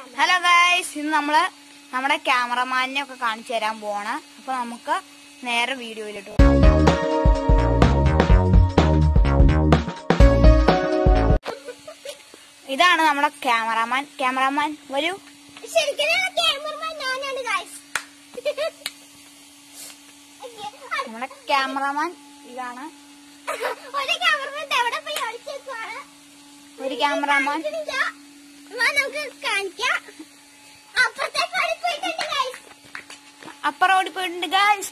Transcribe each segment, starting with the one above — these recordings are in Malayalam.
ഹലോ ഗൈസ് ഇന്ന് നമ്മള് നമ്മുടെ ക്യാമറമാനെ ഒക്കെ കാണിച്ചു തരാൻ പോവാണ് അപ്പൊ നമുക്ക് നേരെ വീഡിയോയിലിട്ട് പോകാം. ഇതാണ് നമ്മുടെ ക്യാമറമാൻ ക്യാമറമാൻ വരൂ ശരിക്കും ക്യാമറമാൻ ഞാനാണ് ഗൈസ് നമ്മുടെ ക്യാമറമാൻ ഇതാണ് ഒരു ക്യാമറമാൻ എവിടെ പോയി ഒളിച്ചേക്കുവാണ് ഒരു ക്യാമറമാൻ നമുക്ക് കാണിക്കാം അപ്പുറത്തേക്ക് ഓടിപ്പോയിട്ടുണ്ട് ഗൈസ് അപ്പുറം ഓടിപ്പോയിട്ടുണ്ട് ഗൈസ്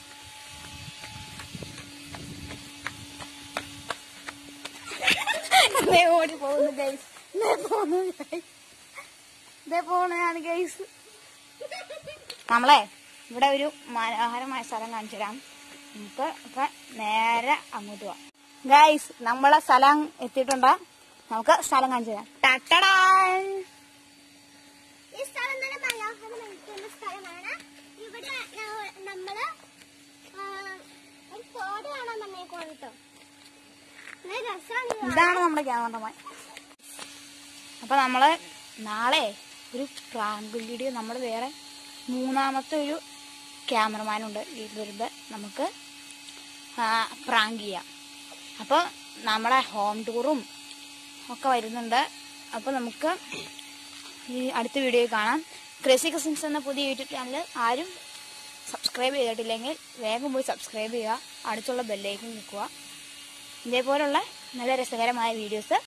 ഓടി പോകുന്നു ഗൈസ് പോകുന്നു ഗൈസ് ഇതേ പോണാണ് ഗൈസ് നമ്മളെ ഇവിടെ ഒരു മനോഹരമായ സ്ഥലം കാണിച്ചു തരാം നമുക്ക് ഇപ്പൊ നേരെ അങ്ങോട്ട് പോവാം ഗൈസ് നമ്മളെ സ്ഥലം എത്തിയിട്ടുണ്ടോ നമുക്ക് സ്ഥലം കാണിച്ചു തരാം ടട്ടടാൻ ഈ സ്ഥലം തന്നെ മനോഹരമായിട്ടുള്ള സ്ഥലമാണ് ഇവിടെ ന- നമ്മള് ആ, ഒരു തോട് കാണാൻ വന്നേക്കുവാണ് കേട്ടോ നല്ല രസമാണ് ഇത് കാണാൻ. ഇതാണ് നമ്മുടെ ക്യാമറമാൻ അപ്പൊ നമ്മള് നാളെ ഒരു പ്രാങ്ക് വീഡിയോ നമ്മൾ വേറെ മൂന്നാമത്തെ ഒരു ക്യാമറമാനുണ്ട് വീട്ടിൽ വരുമ്പോൾ നമുക്ക് പ്രാങ്ക് ചെയ്യാം അപ്പോൾ നമ്മളെ ഹോം ടൂറും ഒക്കെ വരുന്നുണ്ട് അപ്പോൾ നമുക്ക് ഈ അടുത്ത വീഡിയോയിൽ കാണാം ക്രേസി കസിൻസ് എന്ന പുതിയ യൂട്യൂബ് ചാനൽ ആരും സബ്സ്ക്രൈബ് ചെയ്തിട്ടില്ലെങ്കിൽ വേഗം പോയി സബ്സ്ക്രൈബ് ചെയ്യുക അടുത്തുള്ള ബെല്ലേക്ക് നിൽക്കുക ഇതേപോലുള്ള നല്ല രസകരമായ വീഡിയോസ്